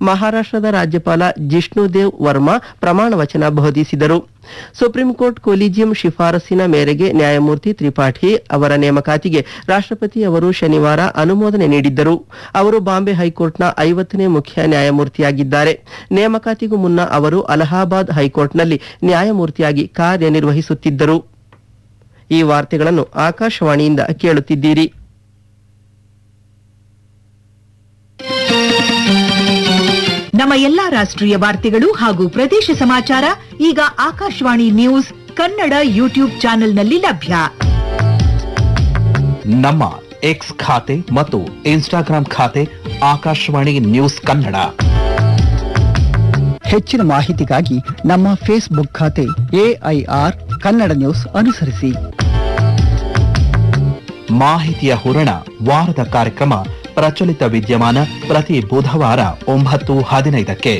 ಮಹಾರಾಷ್ಟ್ರದ ರಾಜ್ಯಪಾಲ ಜಿಷ್ಣುದೇವ್ ವರ್ಮಾ ಪ್ರಮಾಣ ವಚನ ಬೋಧಿಸಿದರು ಸುಪ್ರೀಂ ಕೋರ್ಟ್ ಕೊಲಿಜಿಯಂ ಶಿಫಾರಸಿನ ಮೇರೆಗೆ ನ್ಯಾಯಮೂರ್ತಿ ತ್ರಿಪಾಠಿ ಅವರ ನೇಮಕಾತಿಗೆ ರಾಷ್ಟ್ರಪತಿ ಅವರು ಶನಿವಾರ ಅನುಮೋದನೆ ನೀಡಿದ್ದರು ಅವರು ಬಾಂಬೆ ಹೈಕೋರ್ಟ್ನ ಐವತ್ತನೇ ಮುಖ್ಯ ನ್ಯಾಯಮೂರ್ತಿಯಾಗಿದ್ದಾರೆ ನೇಮಕಾತಿಗೂ ಮುನ್ನ ಅವರು ಅಲಹಾಬಾದ್ ಹೈಕೋರ್ಟ್ನಲ್ಲಿ ನ್ಯಾಯಮೂರ್ತಿಯಾಗಿ ಕಾರ್ಯನಿರ್ವಹಿಸುತ್ತಿದ್ದರು ಈ ವಾರ್ತೆಗಳನ್ನು ಆಕಾಶವಾಣಿಯಿಂದ ಕೇಳುತ್ತಿದ್ದೀರಿ ನಮ್ಮ ಎಲ್ಲಾ ರಾಷ್ಟ್ರೀಯ ವಾರ್ತೆಗಳು ಹಾಗೂ ಪ್ರದೇಶ ಸಮಾಚಾರ ಈಗ ಆಕಾಶವಾಣಿ ನ್ಯೂಸ್ ಕನ್ನಡ ಯೂಟ್ಯೂಬ್ ಚಾನೆಲ್ನಲ್ಲಿ ಲಭ್ಯ ನಮ್ಮ ಎಕ್ಸ್ ಖಾತೆ ಮತ್ತು ಇನ್ಸ್ಟಾಗ್ರಾಂ ಖಾತೆ ಆಕಾಶವಾಣಿ ನ್ಯೂಸ್ ಕನ್ನಡ ಹೆಚ್ಚಿನ ಮಾಹಿತಿಗಾಗಿ ನಮ್ಮ ಫೇಸ್ಬುಕ್ ಖಾತೆ ಎಐಆರ್ ಕನ್ನಡ ನ್ಯೂಸ್ ಅನುಸರಿಸಿ ಮಾಹಿತಿಯ ಹೂರಣ ವಾರದ ಕಾರ್ಯಕ್ರಮ ಪ್ರಚಲಿತ ವಿದ್ಯಮಾನ ಪ್ರತಿ ಬುಧವಾರ ಒಂಬತ್ತು ಹದಿನೈದಕ್ಕೆ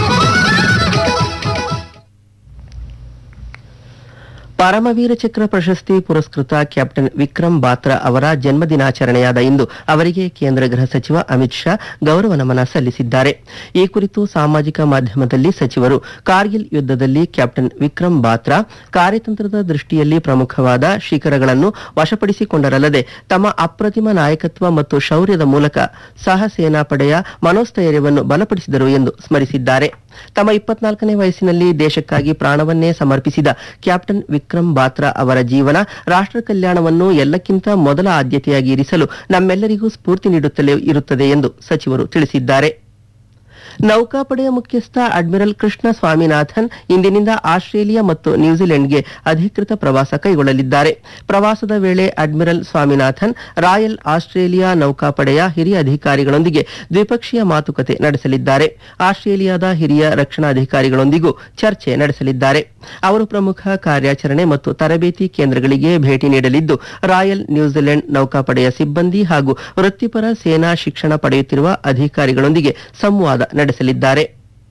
ಪರಮವೀರ ಚಕ್ರ ಪ್ರಶಸ್ತಿ ಪುರಸ್ಕೃತ ಕ್ಯಾಪ್ಟನ್ ವಿಕ್ರಮ್ ಬಾತ್ರಾ ಅವರ ಜನ್ಮದಿನಾಚರಣೆಯಾದ ಇಂದು ಅವರಿಗೆ ಕೇಂದ್ರ ಗೃಹ ಸಚಿವ ಅಮಿತ್ ಶಾ ಗೌರವ ನಮನ ಸಲ್ಲಿಸಿದ್ದಾರೆ ಈ ಕುರಿತು ಸಾಮಾಜಿಕ ಮಾಧ್ಯಮದಲ್ಲಿ ಸಚಿವರು ಕಾರ್ಗಿಲ್ ಯುದ್ಧದಲ್ಲಿ ಕ್ಯಾಪ್ಟನ್ ವಿಕ್ರಮ್ ಬಾತ್ರಾ ಕಾರ್ಯತಂತ್ರದ ದೃಷ್ಟಿಯಲ್ಲಿ ಪ್ರಮುಖವಾದ ಶಿಖರಗಳನ್ನು ವಶಪಡಿಸಿಕೊಂಡರಲ್ಲದೆ ತಮ್ಮ ಅಪ್ರತಿಮ ನಾಯಕತ್ವ ಮತ್ತು ಶೌರ್ಯದ ಮೂಲಕ ಸಹ ಸೇನಾಪಡೆಯ ಮನೋಸ್ಥೈರ್ಯವನ್ನು ಬಲಪಡಿಸಿದರು ಎಂದು ಸ್ಮರಿಸಿದ್ದಾರೆ ತಮ್ಮ ಇಪ್ಪತ್ನಾಲ್ಕನೇ ವಯಸ್ಸಿನಲ್ಲಿ ದೇಶಕ್ಕಾಗಿ ಪ್ರಾಣವನ್ನೇ ಸಮರ್ಪಿಸಿದ ಕ್ಯಾಪ್ಟನ್ ವಿಕ್ರಮ್ ಬಾತ್ರಾ ಅವರ ಜೀವನ ರಾಷ್ಟ್ರ ಕಲ್ಯಾಣವನ್ನು ಎಲ್ಲಕ್ಕಿಂತ ಮೊದಲ ಆದ್ಯತೆಯಾಗಿ ಇರಿಸಲು ನಮ್ಮೆಲ್ಲರಿಗೂ ಸ್ಫೂರ್ತಿ ನೀಡುತ್ತಲೇ ಇರುತ್ತದೆ ಎಂದು ಸಚಿವರು ತಿಳಿಸಿದ್ದಾರೆ ನೌಕಾಪಡೆಯ ಮುಖ್ಯಸ್ಥ ಅಡ್ಮಿರಲ್ ಕೃಷ್ಣ ಸ್ವಾಮಿನಾಥನ್ ಇಂದಿನಿಂದ ಆಸ್ಟ್ರೇಲಿಯಾ ಮತ್ತು ನ್ಯೂಜಿಲೆಂಡ್ಗೆ ಅಧಿಕೃತ ಪ್ರವಾಸ ಕೈಗೊಳ್ಳಲಿದ್ದಾರೆ ಪ್ರವಾಸದ ವೇಳೆ ಅಡ್ಮಿರಲ್ ಸ್ವಾಮಿನಾಥನ್ ರಾಯಲ್ ಆಸ್ಟ್ರೇಲಿಯಾ ನೌಕಾಪಡೆಯ ಹಿರಿಯ ಅಧಿಕಾರಿಗಳೊಂದಿಗೆ ದ್ವಿಪಕ್ಷೀಯ ಮಾತುಕತೆ ನಡೆಸಲಿದ್ದಾರೆ ಆಸ್ಟ್ರೇಲಿಯಾದ ಹಿರಿಯ ರಕ್ಷಣಾ ಅಧಿಕಾರಿಗಳೊಂದಿಗೂ ಚರ್ಚೆ ನಡೆಸಲಿದ್ದಾರೆ ಅವರು ಪ್ರಮುಖ ಕಾರ್ಯಾಚರಣೆ ಮತ್ತು ತರಬೇತಿ ಕೇಂದ್ರಗಳಿಗೆ ಭೇಟಿ ನೀಡಲಿದ್ದು ರಾಯಲ್ ನ್ಯೂಜಿಲೆಂಡ್ ನೌಕಾಪಡೆಯ ಸಿಬ್ಬಂದಿ ಹಾಗೂ ವೃತ್ತಿಪರ ಸೇನಾ ಶಿಕ್ಷಣ ಪಡೆಯುತ್ತಿರುವ ಅಧಿಕಾರಿಗಳೊಂದಿಗೆ ಸಂವಾದ ನಡೆಸಲಿದ್ದಾರೆ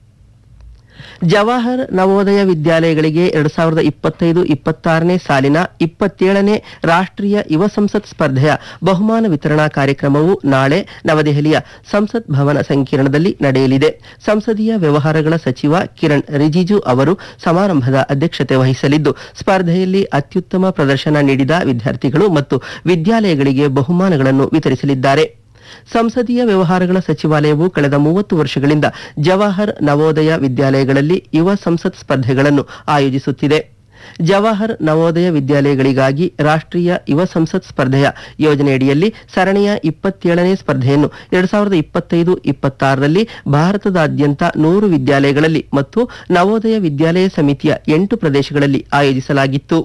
ಜವಾಹರ್ ನವೋದಯ ವಿದ್ಯಾಲಯಗಳಿಗೆ ಎರಡ್ ಸಾವಿರದ ಇಪ್ಪತ್ತೈದು ಇಪ್ಪತ್ತಾರನೇ ಸಾಲಿನ ಇಪ್ಪತ್ತೇಳನೇ ರಾಷ್ಟ್ರೀಯ ಯುವ ಸಂಸತ್ ಸ್ಪರ್ಧೆಯ ಬಹುಮಾನ ವಿತರಣಾ ಕಾರ್ಯಕ್ರಮವು ನಾಳೆ ನವದೆಹಲಿಯ ಸಂಸತ್ ಭವನ ಸಂಕೀರ್ಣದಲ್ಲಿ ನಡೆಯಲಿದೆ ಸಂಸದೀಯ ವ್ಯವಹಾರಗಳ ಸಚಿವ ಕಿರಣ್ ರಿಜಿಜು ಅವರು ಸಮಾರಂಭದ ಅಧ್ಯಕ್ಷತೆ ವಹಿಸಲಿದ್ದು ಸ್ಪರ್ಧೆಯಲ್ಲಿ ಅತ್ಯುತ್ತಮ ಪ್ರದರ್ಶನ ನೀಡಿದ ವಿದ್ಯಾರ್ಥಿಗಳು ಮತ್ತು ವಿದ್ಯಾಲಯಗಳಿಗೆ ಬಹುಮಾನಗಳನ್ನು ವಿತರಿಸಲಿದ್ದಾರೆ ಸಂಸದೀಯ ವ್ಯವಹಾರಗಳ ಸಚಿವಾಲಯವು ಕಳೆದ ಮೂವತ್ತು ವರ್ಷಗಳಿಂದ ಜವಾಹರ್ ನವೋದಯ ವಿದ್ಯಾಲಯಗಳಲ್ಲಿ ಯುವ ಸಂಸತ್ ಸ್ಪರ್ಧೆಗಳನ್ನು ಆಯೋಜಿಸುತ್ತಿದೆ ಜವಾಹರ್ ನವೋದಯ ವಿದ್ಯಾಲಯಗಳಿಗಾಗಿ ರಾಷ್ಟ್ರೀಯ ಯುವ ಸಂಸತ್ ಸ್ಪರ್ಧೆಯ ಯೋಜನೆಯಡಿಯಲ್ಲಿ ಸರಣಿಯ ಇಪ್ಪತ್ತೇಳನೇ ಸ್ಪರ್ಧೆಯನ್ನು ಎರಡ್ ಸಾವಿರದ ಇಪ್ಪತ್ತೈದು ಇಪ್ಪತ್ತಾರರಲ್ಲಿ ಭಾರತದಾದ್ಯಂತ ನೂರು ವಿದ್ಯಾಲಯಗಳಲ್ಲಿ ಮತ್ತು ನವೋದಯ ವಿದ್ಯಾಲಯ ಸಮಿತಿಯ ಎಂಟು ಪ್ರದೇಶಗಳಲ್ಲಿ ಆಯೋಜಿಸಲಾಗಿತ್ತು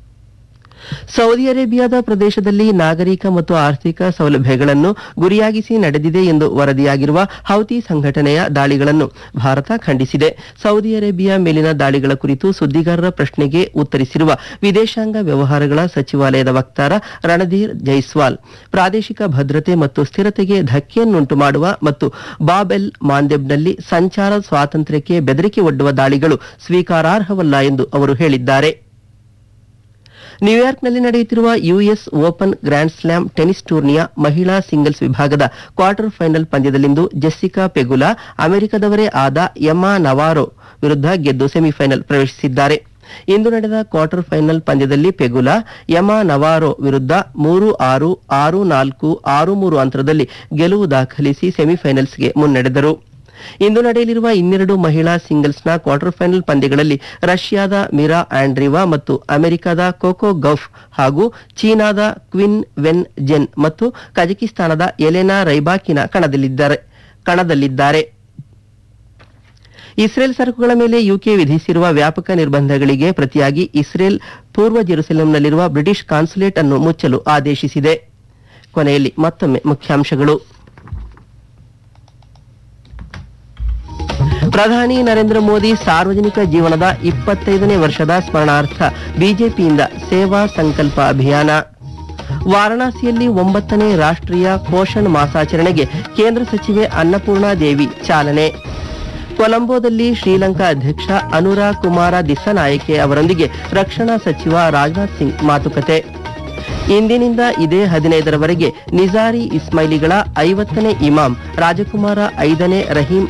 ಸೌದಿ ಅರೇಬಿಯಾದ ಪ್ರದೇಶದಲ್ಲಿ ನಾಗರಿಕ ಮತ್ತು ಆರ್ಥಿಕ ಸೌಲಭ್ಯಗಳನ್ನು ಗುರಿಯಾಗಿಸಿ ನಡೆದಿದೆ ಎಂದು ವರದಿಯಾಗಿರುವ ಹೌತಿ ಸಂಘಟನೆಯ ದಾಳಿಗಳನ್ನು ಭಾರತ ಖಂಡಿಸಿದೆ ಸೌದಿ ಅರೇಬಿಯಾ ಮೇಲಿನ ದಾಳಿಗಳ ಕುರಿತು ಸುದ್ದಿಗಾರರ ಪ್ರಶ್ನೆಗೆ ಉತ್ತರಿಸಿರುವ ವಿದೇಶಾಂಗ ವ್ಯವಹಾರಗಳ ಸಚಿವಾಲಯದ ವಕ್ತಾರ ರಣಧೀರ್ ಜೈಸ್ವಾಲ್ ಪ್ರಾದೇಶಿಕ ಭದ್ರತೆ ಮತ್ತು ಸ್ಥಿರತೆಗೆ ಧಕ್ಕೆಯನ್ನುಂಟು ಮಾಡುವ ಮತ್ತು ಬಾಬ್ ಎಲ್ ಮಾಂದೆಬ್ನಲ್ಲಿ ಸಂಚಾರ ಸ್ವಾತಂತ್ರ್ಯಕ್ಕೆ ಬೆದರಿಕೆ ಒಡ್ಡುವ ದಾಳಿಗಳು ಸ್ವೀಕಾರಾರ್ಹವಲ್ಲ ಎಂದು ಅವರು ಹೇಳಿದ್ದಾರೆ ನ್ಯೂಯಾರ್ಕ್ನಲ್ಲಿ ನಡೆಯುತ್ತಿರುವ US open grand slam tennis ಟೂರ್ನಿಯ ಮಹಿಳಾ ಸಿಂಗಲ್ಸ್ ವಿಭಾಗದ ಕ್ವಾರ್ಟರ್ ಫೈನಲ್ ಪಂದ್ಯದಲ್ಲಿಂದು ಜೆಸ್ಸಿಕಾ ಪೆಗುಲಾ ಅಮೆರಿಕದವರೇ ಆದ ಎಮಾ ನವಾರೋ ವಿರುದ್ಧ ಗೆದ್ದು ಸೆಮಿಫೈನಲ್ ಪ್ರವೇಶಿಸಿದ್ದಾರೆ ಇಂದು ನಡೆದ ಕ್ವಾರ್ಟರ್ ಫೈನಲ್ ಪಂದ್ಯದಲ್ಲಿ ಪೆಗುಲಾ ಯಮಾ ನವಾರೋ ವಿರುದ್ಧ ಮೂರು ಆರು ಆರು ನಾಲ್ಕು ಆರು ಮೂರು ಅಂತರದಲ್ಲಿ ಗೆಲುವು ದಾಖಲಿಸಿ ಸೆಮಿಫೈನಲ್ಸ್ಗೆ ಮುನ್ನಡೆದರು ಇಂದು ನಡೆಯಲಿರುವ ಇನ್ನೆರಡು ಮಹಿಳಾ ಸಿಂಗಲ್ಸ್ನ ಕ್ವಾರ್ಟರ್ ಫೈನಲ್ ಪಂದ್ಯಗಳಲ್ಲಿ ರಷ್ಯಾದ ಮಿರಾ ಆಂಡ್ರಿವಾ ಮತ್ತು ಅಮೆರಿಕದ ಕೋಕೋ ಗೌಫ್ ಹಾಗೂ ಚೀನಾದ ಕ್ವಿನ್ ವೆನ್ ಜೆನ್ ಮತ್ತು ಕಜಕಿಸ್ತಾನದ ಎಲೆನಾ ರೈಬಾಕಿನ ಕಣದಲ್ಲಿದ್ದಾರೆ ಕಣದಲ್ಲಿದ್ದಾರೆ ಇಸ್ರೇಲ್ ಸರಕುಗಳ ಮೇಲೆ ಯುಕೆ ವಿಧಿಸಿರುವ ವ್ಯಾಪಕ ನಿರ್ಬಂಧಗಳಿಗೆ ಪ್ರತಿಯಾಗಿ ಇಸ್ರೇಲ್ ಪೂರ್ವ ಜೆರುಸಲೆಂನಲ್ಲಿರುವ ಬ್ರಿಟಿಷ್ ಕಾನ್ಸುಲೇಟ್ ಅನ್ನು ಮುಚ್ಚಲು ಆದೇಶಿಸಿದೆ ಕೊನೆಯಲ್ಲಿ ಮತ್ತೊಮ್ಮೆ ಮುಖ್ಯಾಂಶಗಳು ಪ್ರಧಾನಿ ನರೇಂದ್ರ ಮೋದಿ ಸಾರ್ವಜನಿಕ ಜೀವನದ ಇಪ್ಪತ್ತೈದನೇ ವರ್ಷದ ಸ್ಮರಣಾರ್ಥ ಬಿಜೆಪಿಯಿಂದ ಸೇವಾ ಸಂಕಲ್ಪ ಅಭಿಯಾನ ವಾರಣಾಸಿಯಲ್ಲಿ ಒಂಬತ್ತನೇ ರಾಷ್ಟ್ರೀಯ ಪೋಷಣ್ ಮಾಸಾಚರಣೆಗೆ ಕೇಂದ್ರ ಸಚಿವೆ ಅನ್ನಪೂರ್ಣಾ ದೇವಿ ಚಾಲನೆ ಕೊಲಂಬೋದಲ್ಲಿ ಶ್ರೀಲಂಕಾ ಅಧ್ಯಕ್ಷ ಅನುರಾ ಕುಮಾರ ದಿಸ್ಸನಾಯಕೆ ಅವರೊಂದಿಗೆ ರಕ್ಷಣಾ ಸಚಿವ ರಾಜನಾಥ್ ಸಿಂಗ್ ಮಾತುಕತೆ ಇಂದಿನಿಂದ ಇದೇ ಹದಿನೈದರವರೆಗೆ ನಿಜಾರಿ ಇಸ್ಮೈಲಿಗಳ ಐವತ್ತನೇ ಇಮಾಮ್ ರಾಜಕುಮಾರ ಐದನೇ ರಹೀಂ